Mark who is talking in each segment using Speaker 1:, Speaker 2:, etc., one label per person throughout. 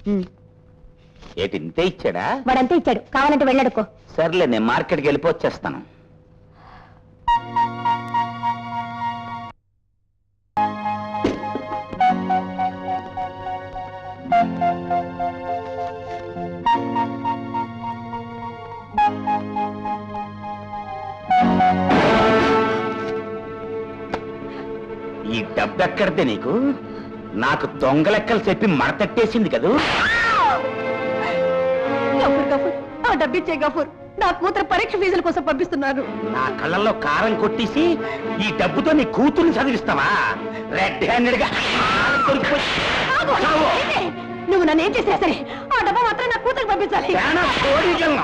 Speaker 1: ఏంటి ఇంతే ఇచ్చాడా
Speaker 2: వాడంతే ఇచ్చాడు కావాలంటే వెళ్ళడుకో
Speaker 1: సర్లే నేను మార్కెట్కి వెళ్ళిపోవచ్చేస్తాను ఈ డబ్బెక్కడితే నీకు నాకు దొంగలెక్కలు చెప్పి మడతట్టేసింది కదూ
Speaker 2: గఫూర్ గఫూర్ ఆ డబ్బిచ్చే గఫూర్ నా కూతురు పరీక్ష ఫీజుల కోసం పంపిస్తున్నాను
Speaker 1: నా కళ్ళల్లో కారం కొట్టేసి ఈ డబ్బుతో నీ కూతుర్ని చదివిస్తావా రెడ్ హ్యాండెడ్ గా దొరికిపోయి
Speaker 2: ఆగు!
Speaker 1: చావు.
Speaker 2: ఏంటి? నువ్వు నన్ను ఏం చేసినా సరే ఆ డబ్బా మాత్రం నా కూతురు పంపించాలి
Speaker 1: తేనా కోడిగలను.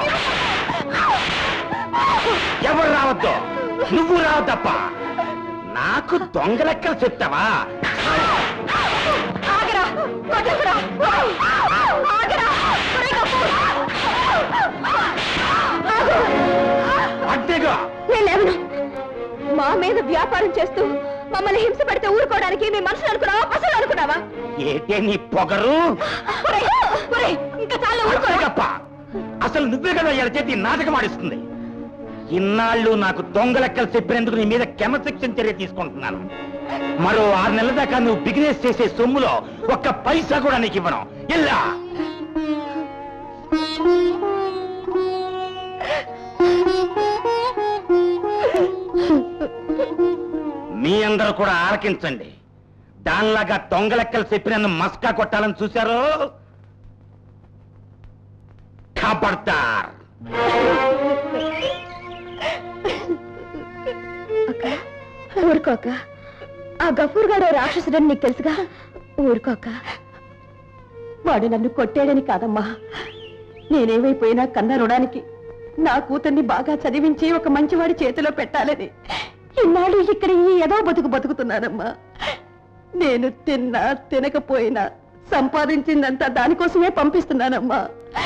Speaker 1: ఎవరు రావద్దు నువ్వు రావద్దప్ప నాకు దొంగ లెక్కలు చెప్తావా
Speaker 2: ఆగరా కొట్టకురా ఆగరా ఒరేయ్ గఫూర్! ఆగు!
Speaker 1: అడ్డేగా
Speaker 2: నేను లేవను మా మీద వ్యాపారం చేస్తూ మమ్మల్ని హింస పెడితే ఊరుకోవడానికి మీ మనుషులు అనుకున్నావా పశువులు అనుకున్నావా
Speaker 1: ఏటే నీ పొగరు
Speaker 2: ఒరేయ్, ఒరేయ్, ఇంకా చాలా ఊరుకోరా
Speaker 1: అడ్డేగప్ప అసలు నువ్వే కదా ఇలా చేతి నాటకం ఆడిస్తుంది ఇన్నాళ్ళు నాకు దొంగ లెక్కలు చెప్పినందుకు నీ మీద క్రమశిక్షణ చర్య తీసుకుంటున్నాను మరో ఆరు నెలల దాకా నువ్వు బిజినెస్ చేసే సొమ్ములో ఒక్క పైసా కూడా నీకు ఇవ్వను ఇలా మీ అందరూ కూడా ఆలకించండి దానిలాగా దొంగ లెక్కలు చెప్పి నన్ను మస్కా కొట్టాలని చూశారు ఖబర్దార్
Speaker 2: ఊరుకోక ఆ గఫూర్ గాడు రాక్షసుడని నీకు తెలుసుగా ఊరుకోక వాడు నన్ను కొట్టాడని కాదమ్మా నేనేమైపోయినా కన్న రుణానికి నా కూతుర్ని బాగా చదివించి ఒక మంచివాడి చేతిలో పెట్టాలని ఇన్నాళ్ళు ఇక్కడ ఈ ఏదో బతుకు బతుకుతున్నానమ్మా నేను తిన్నా తినకపోయినా సంపాదించిందంతా దానికోసమే పంపిస్తున్నానమ్మా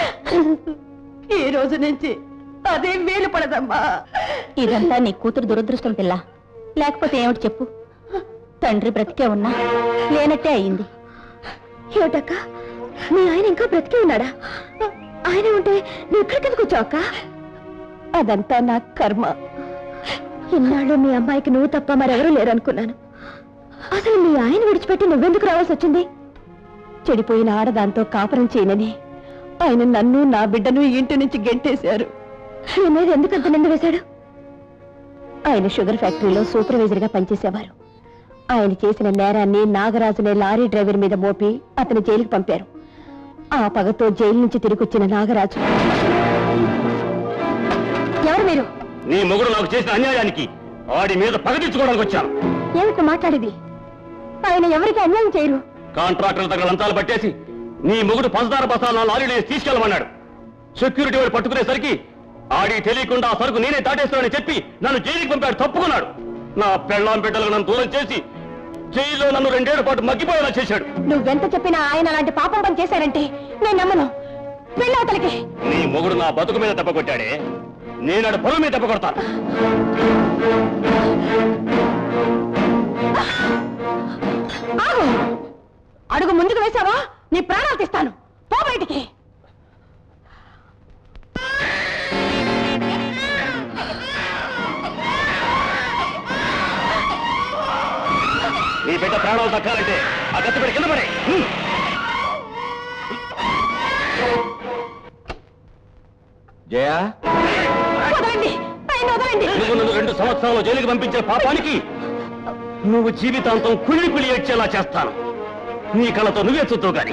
Speaker 2: ఈ రోజు నుంచి అదే వేలు పడదమ్మా
Speaker 3: ఇదంతా నీ కూతురు దురదృష్టం పిల్ల లేకపోతే ఏమిటి చెప్పు తండ్రి బ్రతికే ఉన్నా లేనట్టే అయింది
Speaker 2: ఏమిటక్క మీ ఆయన ఇంకా బ్రతికి ఉన్నాడా ఆయన ఉంటే నువ్వు ఇక్కడికి ఎందుకు వచ్చావు అక్క అదంతా నా కర్మ ఇన్నాళ్ళు మీ అమ్మాయికి నువ్వు తప్ప మరెవరూ లేరనుకున్నాను అసలు మీ ఆయన విడిచిపెట్టి నువ్వెందుకు రావాల్సి వచ్చింది చెడిపోయిన ఆడదాంతో కాపురం చేయనని ఆయన నన్ను నా బిడ్డను ఈ ఇంటి నుంచి గెంటేశారు నీ మీద ఎందుకంత నింద వేశాడు ఆయన షుగర్ ఫ్యాక్టరీలో సూపర్వైజర్ గా పనిచేసేవారు ఆయన చేసిన నేరాన్ని నాగరాజునే లారీ డ్రైవర్ మీద మోపి అతని జైలుకి పంపారు ఆ పగతో జైలు నుంచి తిరిగొచ్చిన నాగరాజు ఎవరు మీరు
Speaker 1: నీ మొగుడు నాకు చేసిన అన్యాయానికి వాడి మీద పగటించుకోవడానికి వచ్చాను
Speaker 2: ఏమిటి మాట్లాడేది ఆయన ఎవరికి అన్యాయం చేయరు
Speaker 1: కాంట్రాక్టర్ దగ్గర లంచాలు పట్టేసి నీ మొగుడు పంచదార బస్తాలు నా లారీలో వేసి తీసుకెళ్ళమన్నాడు సెక్యూరిటీ వాడు పట్టుకునేసరికి ఆడి తెలియకుండా ఆ సరుకు నేనే దాటేస్తానని చెప్పి నన్ను జైలుకి పంపాడు తప్పుకున్నాడు నా పెళ్ళాం బిడ్డలకు నన్ను దూరం చేసి జైల్లో నన్ను రెండేళ్ల పాటు మగ్గిపోయేలా చేశాడు
Speaker 2: నువ్వెంత చెప్పినా ఆయన అలాంటి పాపం పని చేశారంటే నేను నమ్మను వెళ్ళవతలకి
Speaker 1: నీ మొగుడు నా బతుకు మీద దెబ్బ కొట్టాడే నేనాడు పొలం మీద దెబ్బ కొడతాను
Speaker 2: ఆగు అడుగు ముందుకు వేశావా నీ ప్రాణాలు తీస్తాను పో బయటికి
Speaker 1: నీ బిడ్డ ప్రాణాలు దక్కాలంటే ఆ గత్తి పెట్టి కింద పడే జయ
Speaker 2: వదలండి ఆయన వదలండి
Speaker 1: నువ్వు నన్ను రెండు సంవత్సరాలు జైలుకి పంపించిన పాపానికి నువ్వు జీవితాంతం కుళ్ళి కుళ్ళి ఏడ్చేలా చేస్తాను నీ కళ్ళతో నువ్వే చూద్దావు గాని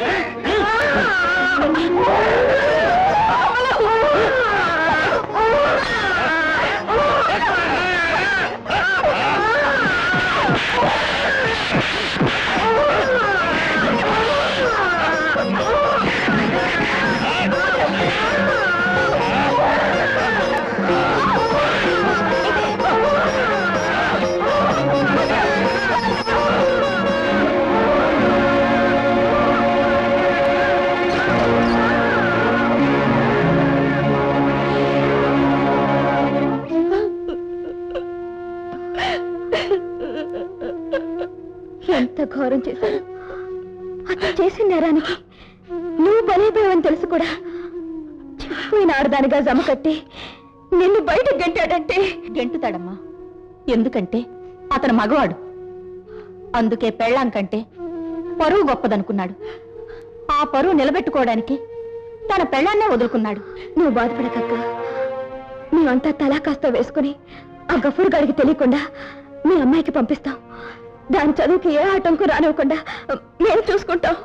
Speaker 2: ఎంత ఘోరం చేశాను అతను చేసిన నేరానికి నువ్వు బలైపోయావని తెలుసు కూడా చెప్పిన ఆడదానిగా జమ కట్టి నిన్ను బయట గంటాడంటే
Speaker 3: గెంటుతాడమ్మా ఎందుకంటే అతను మగవాడు అందుకే పెళ్ళాం కంటే పరువు గొప్పదనుకున్నాడు ఆ పరువు నిలబెట్టుకోవడానికి తన పెళ్ళాన్నే వదులుకున్నాడు
Speaker 2: నువ్వు బాధపడకక్క మేమంతా తలా కాస్త వేసుకుని ఆ గఫూర్ గారికి తెలియకుండా మీ అమ్మాయికి పంపిస్తాం దాని చదువుకి ఏ ఆటంకం రానివ్వకుండా మేము చూసుకుంటాం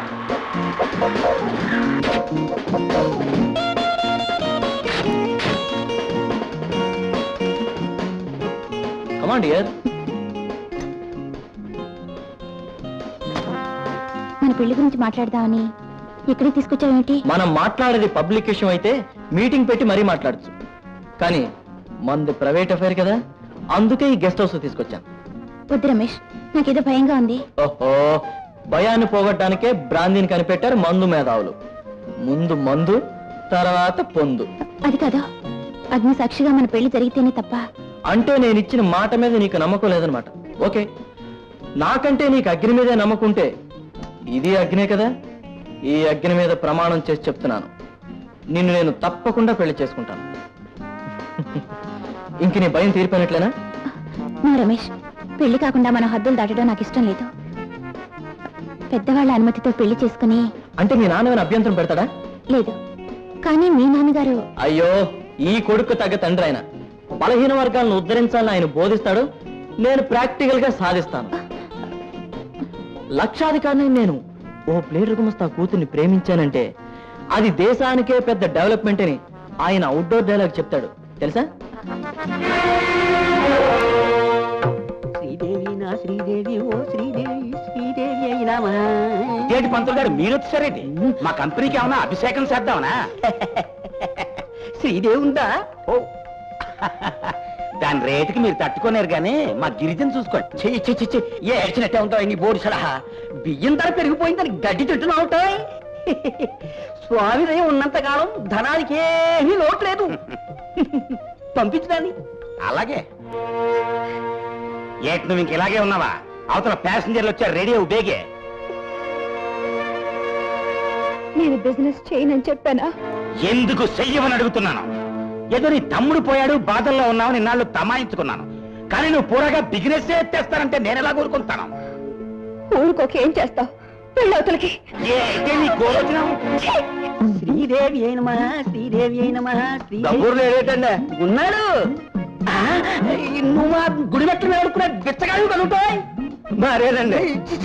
Speaker 4: కమాండ్ ఇయర్
Speaker 3: మన పెళ్లి గురించి మాట్లాడదామని ఇక్కడికి తీసుకొచ్చావేమిటి
Speaker 4: మనం మాట్లాడేది పబ్లిక్ విషయం అయితే మీటింగ్ పెట్టి మరీ మాట్లాడచ్చు కానీ మంది ప్రైవేట్ అఫైర్ కదా అందుకే ఈ గెస్ట్ హౌస్ తీసుకొచ్చాను
Speaker 3: వద్దు రమేష్ నాకేదో భయంగా ఉంది
Speaker 4: ఓహో భయాన్ని పోగొట్టడానికే బ్రాందీని కనిపెట్టారు మందు మేధావులు ముందు మందు తర్వాత పొందు
Speaker 3: అది కాదు అగ్ని సాక్షిగా మన పెళ్లి జరిగితేనే తప్ప
Speaker 4: అంటే నేను ఇచ్చిన మాట మీద నీకు నమ్మకం లేదనమాట ఓకే నాకంటే నీకు అగ్ని మీదే నమ్మకం ఉంటే ఇది అగ్నే కదా ఈ అగ్ని మీద ప్రమాణం చేసి చెప్తున్నాను నిన్ను నేను తప్పకుండా పెళ్లి చేసుకుంటాను ఇంక నీ భయం తీరిపోయినట్లేనా
Speaker 3: నువ్వు రమేష్ పెళ్లి కాకుండా మన హద్దులు దాటడం నాకు ఇష్టం లేదు పెద్దవాళ్ళ అనుమతితో పెళ్లి చేసుకుని
Speaker 4: అంటే మీ నాన్న ఏమైనా అభ్యంతరం పెడతాడా
Speaker 3: లేదు కానీ మీ నాన్నగారు
Speaker 4: అయ్యో ఈ కొడుకు తగ్గ తండ్రి ఆయన బలహీన వర్గాలను ఉద్ధరించాలని ఆయన బోధిస్తాడు నేను ప్రాక్టికల్ గా సాధిస్తాను లక్షాధికారిని నేను ఓ ప్లేటర్ గుమస్తా కూతుర్ని ప్రేమించానంటే అది దేశానికే పెద్ద డెవలప్మెంట్ అని ఆయన అవుట్డోర్ డైలాగ్ చెప్తాడు తెలుసా
Speaker 5: శ్రీదేవి నా శ్రీదేవి ఓ శ్రీదేవి శ్రీదేవి అయినామా
Speaker 1: ఏంటి పంతులు గారు మీరు వచ్చారేంటి మా కంపెనీకి ఏమన్నా అభిషేకం చేద్దామనా
Speaker 5: శ్రీదేవి ఉందా
Speaker 1: ఓ దాని రేటుకి మీరు తట్టుకోలేరు కానీ మా గిరిజన చూసుకోండి
Speaker 5: చెయ్యి చెయ్యి చెయ్యి ఏ ఏడ్చినట్టే ఉంటావు నీ బోర్డు సలహా బియ్యం ధర పెరిగిపోయిందని గడ్డి తింటున్నా ఉంటాయి స్వామి దయ ఉన్నంత కాలం ధనానికి ఏమీ లోటు లేదు పంపించడాన్ని
Speaker 1: అలాగే ఏటి నువ్వు ఇంక ఇలాగే ఉన్నావా అవతల ప్యాసింజర్లు వచ్చారు రెడీ అవు బేగే
Speaker 2: నేను బిజినెస్ చేయనని చెప్పానా
Speaker 1: ఎందుకు చెయ్యమని అడుగుతున్నాను ఏదో నీ తమ్ముడు పోయాడు బాధల్లో ఉన్నావు నిన్నాళ్ళు తమాయించుకున్నాను కానీ నువ్వు పూరగా బిజినెస్ ఎత్తేస్తానంటే నేను ఎలా కోరుకుంటాను
Speaker 2: ఊరుకోక ఏం చేస్తావు పెళ్ళవతలకి
Speaker 1: ఏంటి నీ గోరోజనం?
Speaker 5: శ్రీదేవి అయినమా శ్రీదేవి అయినమా శ్రీదేవి
Speaker 4: గబ్బూర్లో ఏడేటండి
Speaker 5: ఉన్నాడు ఆ, నువ్వు మా గుడి మెట్లు వేడుకునే బిచ్చగాడు కలుగుతాయి
Speaker 4: మరేనండి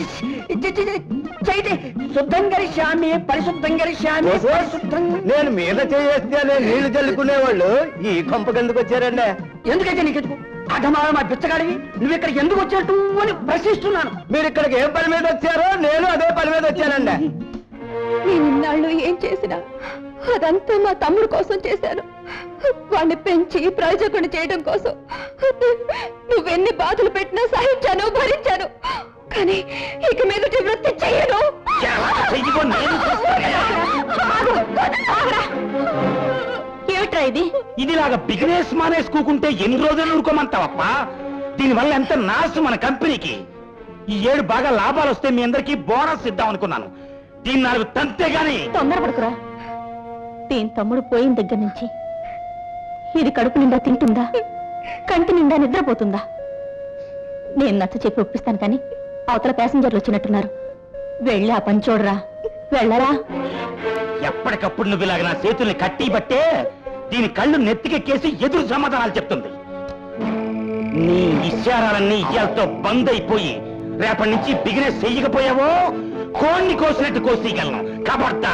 Speaker 5: చైతే శుద్ధం గరిష్యామి పరిశుద్ధం గరిష్యామి పరిశుద్ధం
Speaker 4: నేను మీద చేస్తే నీళ్లు చల్లుకునేవాళ్ళు ఈ కొంప కిందకు వచ్చారండి
Speaker 5: ఎందుకైతే నీకెందుకు అధమాల మా బిచ్చగాడివి నువ్వు ఇక్కడ ఎందుకు వచ్చేట్టు అని ప్రశ్నిస్తున్నాను
Speaker 4: మీరు ఇక్కడికి ఏం పని మీద వచ్చారో నేను అదే పని మీద వచ్చానండి
Speaker 2: నేను ఇన్నాళ్ళు ఏం చేసినా అదంతా మా తమ్ముడు కోసం చేశాను వాణ్ణి పెంచి ప్రయోజకుని చేయడం కోసం నువ్వెన్ని బాధలు పెట్టినా సహించాను భరించాను కానీ ఇక మీదటి వృత్తి చెయ్యను
Speaker 1: ఎలా చెయ్యకో నేను
Speaker 2: ఆగు, ఆగురా.
Speaker 3: ఏమిట్రా ఇది
Speaker 1: ఇదిలాగా బిజినెస్ మానేసుకోకుంటే ఎన్ని రోజులు ఊరుకోమంటావప్పా దీనివల్ల ఎంత నాశం మన కంపెనీకి ఈ ఏడు బాగా లాభాలు వస్తే మీ అందరికీ బోనస్ ఇద్దాం అనుకున్నాను దీన్ని నాలుగు తంతే గాని
Speaker 3: తొందరపడుకురా దీని తమ్ముడు పోయిన దగ్గర నుంచి ఇది కడుపు నిండా తింటుందా కంటి నిండా నిద్రపోతుందా నేను నచ్చ చెప్పి ఒప్పిస్తాను కానీ అవతల ప్యాసింజర్లు వచ్చినట్టున్నారు వెళ్ళి ఆ పని చూడరా వెళ్ళరా
Speaker 1: ఎప్పటికప్పుడు నువ్వు ఇలాగ నా చేతుల్ని కట్టి బట్టే దీని కళ్ళు నెత్తికెక్కేసి ఎదురు సమాధానాలు చెప్తుంది నీ ఇష్టారాలన్నీ ఇయ్యాలతో బంద్ అయిపోయి రేపటి నుంచి బిజినెస్ చెయ్యకపోయావో కోణ్ణి కోసినట్టు కోసేయగలను కబడ్డా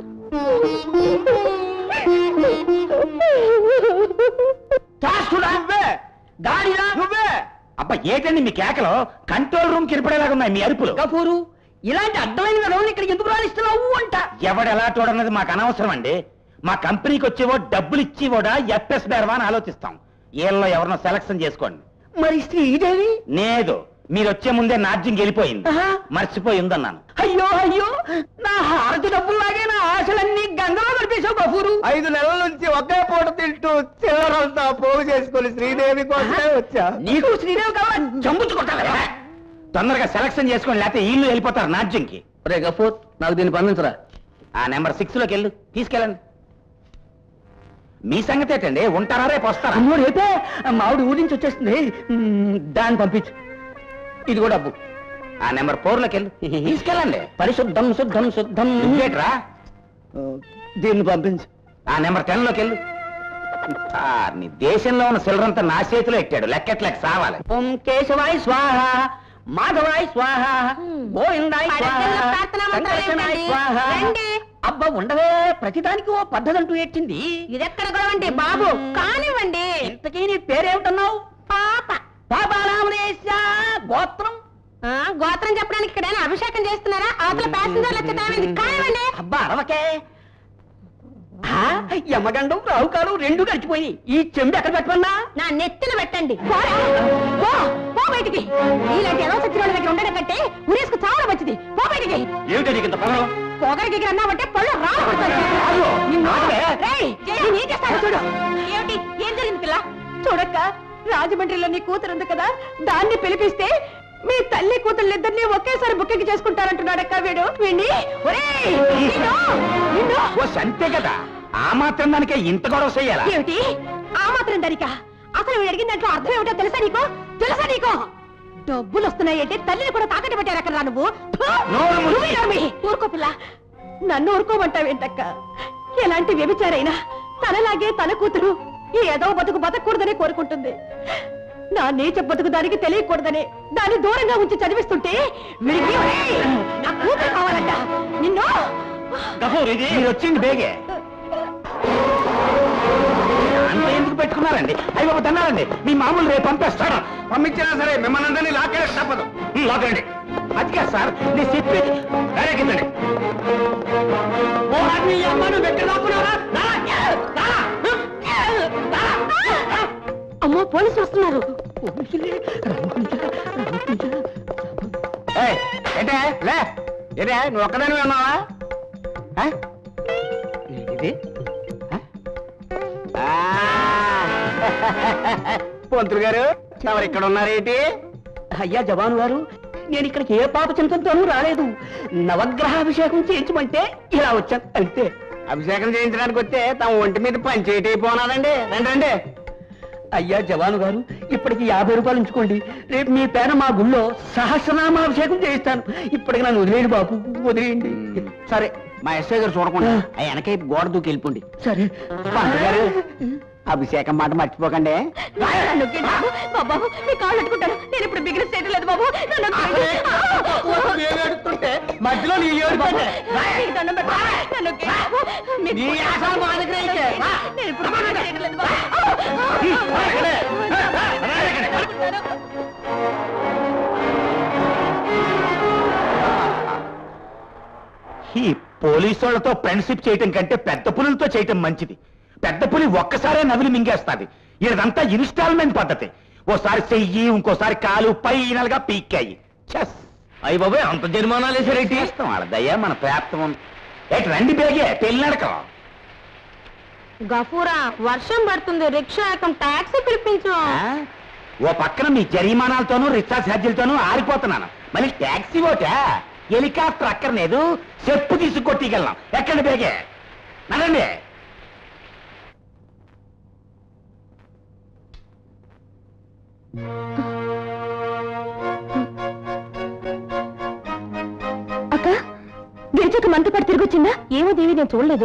Speaker 5: నువ్వే గాడిరా
Speaker 1: నువ్వే అబ్బా ఏటండి మీ కేకలో కంట్రోల్ రూమ్ కిరిపడేలాగా ఉన్నాయి మీ అరుపులు
Speaker 5: గఫూరు ఇలాంటి అడ్డమైన విధంగా ఇక్కడ ఎందుకు రాణిస్తున్నావు అంట
Speaker 1: ఎవడెలా చూడన్నది మాకు అనవసరం అండి మా కంపెనీకి వచ్చేవో డబ్బులు ఇచ్చివోడా ఎఫ్ఎస్ బేరవా అని ఆలోచిస్తాం ఏళ్ళలో ఎవరినో సెలక్షన్ చేసుకోండి
Speaker 5: మరి శ్రీదేవి
Speaker 1: లేదు మీరు వచ్చే ముందే నాట్యం గెలిపోయింది
Speaker 5: ఆహా.
Speaker 1: మర్చిపోయి ఉందన్నాను
Speaker 5: అయ్యో అయ్యో నా హారతి డబ్బుల్లాగే నా ఆశలన్నీ గంగలో కలిపేశావు గఫూరు
Speaker 4: ఐదు నెలల నుంచి ఒకే పూట తింటూ చిల్లరంతా పోగు చేసుకుని శ్రీదేవి కోసమే వచ్చా
Speaker 5: నీకు శ్రీదేవి కావాలా చంపుచ్చుకుంటావా
Speaker 1: తొందరగా సెలక్షన్ చేసుకోండి లేకపోతే ఇల్లు వెళ్ళిపోతారు నాట్యంకి
Speaker 4: రే గఫూర్ నాకు దీన్ని పంపించరా
Speaker 6: ఆ నెంబర్ సిక్స్ లోకి వెళ్ళు తీసుకెళ్ళండి మీ సంగతి ఏంటండి ఉంటారా రేపు వస్తారా
Speaker 5: అమ్మో రేపే మావిడి ఊరి నుంచి వచ్చేస్తుంది మ్, దాన్ని పంపించు ఇది కూడా డబ్బు
Speaker 6: ఆ నెంబర్ ఫోర్ లోకి వెళ్ళు తీసుకెళ్ళండి
Speaker 5: పరిశుద్ధం శుద్ధం శుద్ధం
Speaker 6: నువ్వేట్రా
Speaker 5: దీన్ని పంపించు
Speaker 6: ఆ నెంబర్ టెన్ లోకి వెళ్ళు ఆ, నీ దేశంలో ఉన్న సిల్లరంతా నా చేతిలో ఎట్టాడు లెక్కెట్లకి సావాలి
Speaker 5: ఓం కేశవాయ స్వాహ మాధవాయ స్వాహ గోవిందాయ
Speaker 3: పడకల్లో
Speaker 5: స్వాహ
Speaker 3: ప్రార్థనా మంత్రాలు
Speaker 5: సంకర్షణాయ
Speaker 3: ఏమిటండి?
Speaker 5: స్వాహ
Speaker 3: రండి.
Speaker 5: అబ్బా ఉండవే ప్రతిదానికి ఓ పద్ధతి అంటూ ఏడ్చింది
Speaker 3: ఇదెక్కడ గొడవండి బాబు కానివ్వండి
Speaker 5: ఇంతకీ నీ పేరేమిటన్నావు
Speaker 3: పాప
Speaker 5: పాపారామదేశ గోత్రం
Speaker 3: ఆ, గోత్రం చెప్పడానికి ఇక్కడ అభిషేకం చేస్తున్నారా అవతల ప్యాసింజర్లు వచ్చే టైం అయింది. కానివ్వండి
Speaker 5: అబ్బా అరవకే ఆ, యమగండం రావుకాలు రెండు గడిచిపోయి ఈ చెంబు ఎక్కడ పెట్టమన్నా
Speaker 3: నా నెత్తిన పెట్టండి పోరా. పో పో బయటికి ఇలాంటి ఎలా సచ్చిన వాళ్ళ దగ్గర ఉండడం కంటే ఉరేసుకు చాలా మంచిది పో బయటికి
Speaker 1: ఏమిటో నీకు ఇంత పగలం
Speaker 3: పొగరికి దగ్గర అన్నావంటే పళ్ళు రాలు చూడు ఏమిటి ఏం జరిగింది పిల్ల చూడక్క రాజమండ్రిలో నీ కూతురు ఉంది కదా దాన్ని పిలిపిస్తే మీ తల్లి కూతుళ్ళిద్దరిని ఒకేసారి బుక్కింగ్ చేసుకుంటారంటున్నాడక్క వీడు వీడిని ఒరేయ్, నిన్ను, నిన్ను.
Speaker 6: ఓ అంతే కదా ఆ మాత్రం దానికే ఇంత గొడవ చెయ్యాలా
Speaker 3: ఏమిటి ఆ మాత్రం దరిక అసలు వీడు అడిగిన దాంట్లో అర్థం ఏమిటో తెలుసా నీకు తెలుసా నీకు డబ్బులు వస్తున్నాయంటే తల్లిని కూడా తాకట్టు పెట్టారు అక్కడ నువ్వు ఫు!
Speaker 6: నోరు మూసి.
Speaker 3: నువ్వే నమ్మి. ఊరుకో పిల్ల నన్ను ఊరుకోమంటావేంటక్క ఎలాంటి వ్యభిచారైనా తనలాగే తన కూతురు ఈ ఏదో బతుకు బతకూడదని కోరుకుంటుంది నా నీచ బతుకు దానికి తెలియకూడదని దాన్ని దూరంగా ఉంచి చదివిస్తుంటే వీడికి ఒరేయ్, నా కూతురు కావాలంట నిన్ను
Speaker 1: గఫూర్ ఇది
Speaker 6: మీరు వచ్చింది బేగే అంత ఎందుకు పెట్టుకున్నారండి అయ్యి బాబు తిన్నారండి మీ మామూలు రేపు పంపేస్తాడు పంపించినా సరే మిమ్మల్ని అందరినీ లాక్కే తప్పదు
Speaker 1: హ్మ్, లాగండి
Speaker 6: అది కాదు సార్ నేను చెప్పేది
Speaker 1: డైరెక్ట్
Speaker 5: ఓ నీ అమ్మ నువ్వు ఎక్కడ దాక్కున్నావా? రా, రా, రా, రా.
Speaker 3: అమ్మో పోలీసులు వస్తున్నారు
Speaker 5: పోలీసులే, రమ్మంటారా, రమ్మంటారా.
Speaker 6: ఏయ్, ఏంటే లే ఏదే నువ్వు ఒక్కదాని ఉన్నావా ఆ? ఏంటిది ఆ? ఆ. పంతులు గారు తమరు ఇక్కడ ఉన్నారేంటి
Speaker 5: అయ్యా జవాను గారు నేను ఇక్కడికి ఏ పాప చింతనతోనూ రాలేదు నవగ్రహాభిషేకం చేయించమంటే ఇలా వచ్చాను అంతే
Speaker 6: అభిషేకం చేయించడానికి వస్తే తమ ఒంటి మీద పంచేటి అయిపోనాదండి రండి రండి
Speaker 5: అయ్యా జవాను గారు ఇప్పటికి యాభై రూపాయలు ఉంచుకోండి రేపు మీ పేర మా గుళ్ళో సహస్రనామాభిషేకం చేయిస్తాను ఇప్పటికి నన్ను వదిలేయండి బాబు వదిలేయండి
Speaker 6: సరే మా ఎస్ఐ గారు చూడకుండా ఆ వెనకే గోడ దూకి వెళ్ళిపోండి
Speaker 5: సరే
Speaker 6: పంతులు గారు అభిషేకం మాట మర్చిపోకండి
Speaker 3: నన్ను నొక్కండి బాబు. బాబు, బాబు, మీ కాళ్ళు అట్టుకుంటాను నేను ఇప్పుడు బిగిన స్టేట్ లేదు బాబు నన్ను నొక్కండి.
Speaker 5: మధ్యలో నీ ఏడుపండి.
Speaker 3: మీకు దండం పెడతా. నన్ను నొక్కండి బాబు. మీ-
Speaker 5: నీ ఆశలు మా దగ్గర అయితే. రా.
Speaker 3: నేను ఇప్పుడు బిగిన స్టేట్ లేదు బాబు.
Speaker 6: ఈ పోలీసు వాళ్ళతో ఫ్రెండ్షిప్ చేయటం కంటే పెద్ద పులులతో చేయటం మంచిది పెద్ద పులి ఒక్కసారే నవిలి మింగేస్తాది ఇదంతా ఇన్స్టాల్మెంట్ పద్ధతి ఓసారి చెయ్యి ఇంకోసారి కాలు పైనలుగా పీక్కాయి చెస్
Speaker 1: అయ్యి బాబాయ్ అంత జరిమానాలు వేసారేంటి
Speaker 6: చేస్తాం వాళ్ళ దయ్యా మన ప్రాప్తం ఏటి రండి బేగే పెళ్లి నడకం
Speaker 3: గఫూరా వర్షం పడుతుంది రిక్షా ఎక్కం టాక్సీ పిలిపించు
Speaker 6: ఆ? ఓ పక్కన మీ జరిమానాలతోనూ రిచార్జ్ ఛార్జీలతోనూ ఆరిపోతున్నాను మళ్ళీ ట్యాక్సీ ఓటా హెలికాప్టర్ అక్కర్లేదు చెప్పు తీసి కొట్టికెళ్ళాం ఎక్కండి బేగే నడండి
Speaker 2: అక్క గిరిజకు మనతో పాటు తిరిగి వచ్చిందా ఏమో దేవి నేను చూడలేదు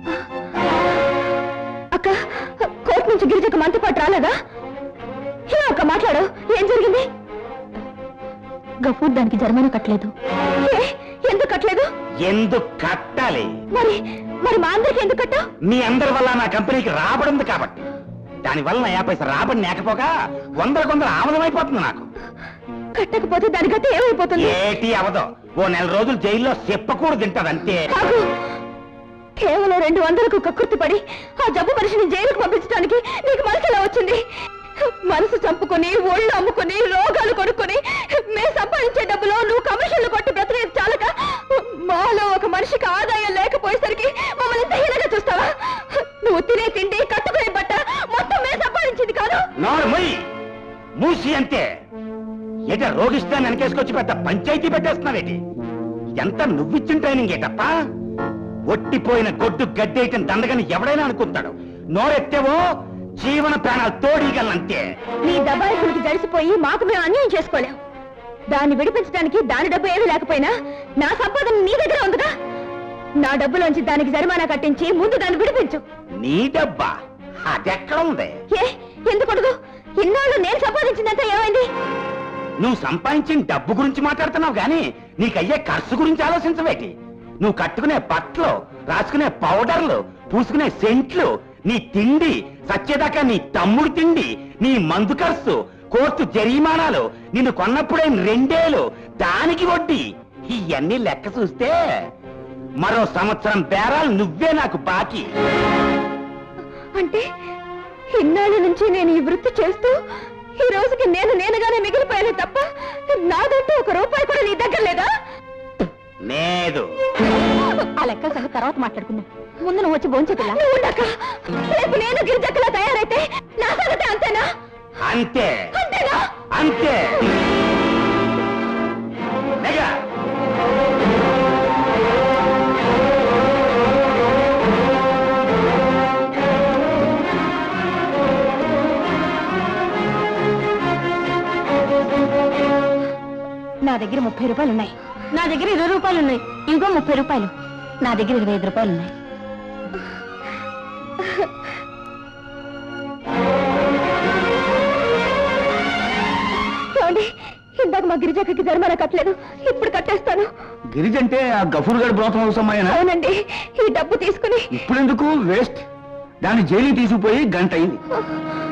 Speaker 2: అక్క కోర్టు నుంచి గిరిజకు మనతో పాటు రాలేదా ఏ అక్క మాట్లాడు ఏం జరిగింది గఫూర్ దానికి జరిమానా కట్టలేదు ఎందుకు కట్టలేదు
Speaker 6: ఎందుకు కట్టాలి
Speaker 2: మరి మరి మా అందరికి ఎందుకు కట్టా
Speaker 6: మీ అందరి వల్ల నా కంపెనీకి రాబడింది కాబట్టి దానివల్ల నా యాభై పైసలు రాబడి లేకపోగా వందల కొందరు ఆమదమైపోతుంది నాకు
Speaker 2: కట్టకపోతే దాని గత ఏమైపోతుంది
Speaker 6: ఏటి అవదో ఓ నెల రోజులు జైల్లో చెప్పకూడదు తింటది అంతే
Speaker 2: కాదు కేవలం రెండు వందలకు కక్కుర్తి పడి ఆ జబ్బు మనిషిని జైలుకు పంపించడానికి నీకు మనసు ఎలా వచ్చింది మనసు చంపుకొని ఒళ్ళు అమ్ముకొని రోగాలు కొనుక్కొని మేము సంపాదించే డబ్బులో నువ్వు కమిషన్లు కొట్టి బ్రతికేది చాలక మాలో ఒక మనిషికి ఆదాయం లేకపోయేసరికి మమ్మల్ని ఇంత హీనంగా చూస్తావా నువ్వు తినే తిండి కట్టుకునే బట్ట మొత్తం మేము సంపాదించింది కాదు
Speaker 6: నోరు మొయ్యి మూసి అంతే ఏట రోగిస్తాను వెనకేసుకొచ్చి పెద్ద పంచాయతీ పెట్టేస్తున్నావేటి ఎంత నువ్విచ్చిన ట్రైనింగ్ ఏటప్ప ఒట్టిపోయిన గొడ్డు గడ్డేయటం దండగని ఎవడైనా అనుకుంటాడు నోరెత్తేవో జీవన ప్రాణాలు తోడీగలంతే
Speaker 2: నీ దబాయికుడికి జడిసిపోయి మాకు మేము అన్యాయం చేసుకోలేం దాన్ని విడిపించడానికి దాని డబ్బు ఏమీ లేకపోయినా నా సంపాదన నీ దగ్గర ఉందిగా నా డబ్బులోంచి దానికి జరిమానా కట్టించి ముందు దాన్ని విడిపించు
Speaker 6: నీ డబ్బా అదెక్కడ ఉంది
Speaker 2: ఏ ఎందుకూడదు ఇన్నాళ్ళు నేను సంపాదించిందంతా ఏమైంది
Speaker 6: నువ్వు సంపాదించిన డబ్బు గురించి మాట్లాడుతున్నావు గాని నీకయ్యే ఖర్చు గురించి ఆలోచించవేటి నువ్వు కట్టుకునే బట్టలు రాసుకునే పౌడర్లు పూసుకునే సెంట్లు నీ తిండి సచ్చేదాకా నీ తమ్ముడు తిండి నీ మందు ఖర్చు కోర్టు జరిమానాలు నిన్ను కొన్నప్పుడే రెండేలు దానికి వడ్డీ ఇవన్నీ లెక్క చూస్తే మరో సంవత్సరం బేరాలు నువ్వే నాకు బాకీ
Speaker 2: అంటే ఇన్నాళ్ళ నుంచి నేను ఈ వృత్తి చేస్తూ ఈ రోజుకి నేను నేనుగానే మిగిలిపోయాను తప్ప నాదంటూ ఒక రూపాయి కూడా నీ దగ్గర లేదా
Speaker 6: లేదు
Speaker 3: ఆ లెక్కల సంగతి తర్వాత మాట్లాడుకుందాం ముందు నువ్వు వచ్చి భోంచెపిల్లా
Speaker 2: నువ్వు ఉండక రేపు నేను గిరిజక్కలా తయారైతే నా సంగతి అంతేనా
Speaker 6: అంతే
Speaker 2: అంతేనా
Speaker 6: అంతే నెగ.
Speaker 3: నా దగ్గర ముప్పై రూపాయలు ఉన్నాయి నా దగ్గర ఇరవై రూపాయలు ఉన్నాయి ఇంకో ముప్పై రూపాయలు నా దగ్గర ఇరవై ఐదు రూపాయలు ఉన్నాయి
Speaker 2: చూడండి ఇందాక మా గిరిజక్కకి జరిమానా కట్టలేదు ఇప్పుడు కట్టేస్తాను
Speaker 6: గిరిజంటే ఆ గఫూర్ గడి బ్రోతం హౌస్ అమ్మాయినా
Speaker 2: అవునండి ఈ డబ్బు తీసుకుని
Speaker 6: ఇప్పుడెందుకు వేస్ట్ దాన్ని జైలు తీసుకుపోయి గంట అయింది